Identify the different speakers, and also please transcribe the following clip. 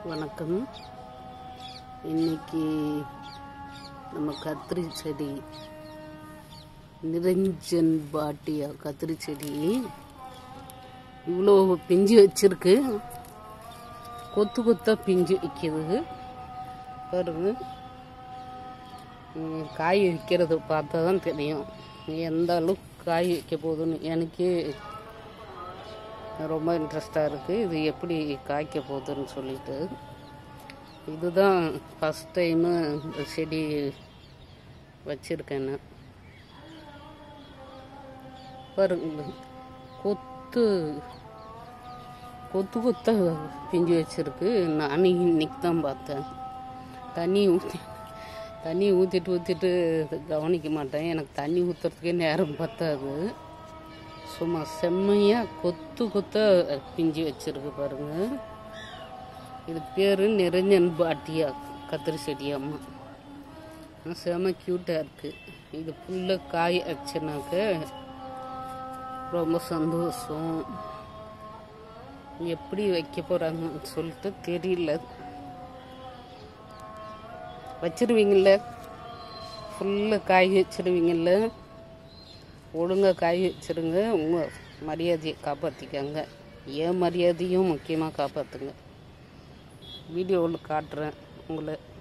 Speaker 1: வணக்கம் இன்னைக்கு நம்ம கத்திரி செடி நிரஞ்சன் பாட்டியா கத்திரி செடி இவ்வளோ பிஞ்சு வச்சிருக்கு கொத்து கொத்தா பிஞ்சு வைக்கிறது பாருங்க உம், காய் வைக்கிறது பார்த்தா தான் தெரியும் எந்த அளவுக்கு காய் வைக்க போகுதுன்னு எனக்கே ரொம்ப இன்ட்ரெஸ்டாக இருக்குது இது எப்படி காய்க்க போகுதுன்னு சொல்லிட்டு இதுதான் ஃபஸ்ட் டைமு இந்த செடி வச்சுருக்கேன் நான் பாருங்க கொத்து கொத்து கொத்தா பிஞ்சு வச்சிருக்கு நான் இன்னைக்கு தான் பார்த்தேன் தண்ணி ஊற்றி தண்ணி ஊற்றிட்டு ஊற்றிட்டு கவனிக்க மாட்டேன் எனக்கு தண்ணி ஊற்றுறதுக்கே நேரம் பத்தாது சும்மா செம்மையாக கொத்து கொத்த பிஞ்சு வச்சிருக்கு பாருங்க இது பேர் நிரஞ்சன் பாட்டியா கத்திரி செடி அம்மா ஆனா செம க்யூட்டாக இருக்குது இது ஃபுல்லாக காய் ஆச்சுனாக்க ரொம்ப சந்தோஷம் எப்படி வைக்க போகிறாங்கன்னு சொல்லிட்டு தெரியல வச்சிருவீங்கள்ல ஃபுல்லாக காய் வச்சிருவீங்கள்ல ஒழுங்காக காய் வச்சிருங்க உங்கள் மரியாதையை காப்பாற்றிக்கங்க என் மரியாதையும் முக்கியமாக காப்பாற்றுங்க வீடியோவில் காட்டுறேன் உங்களை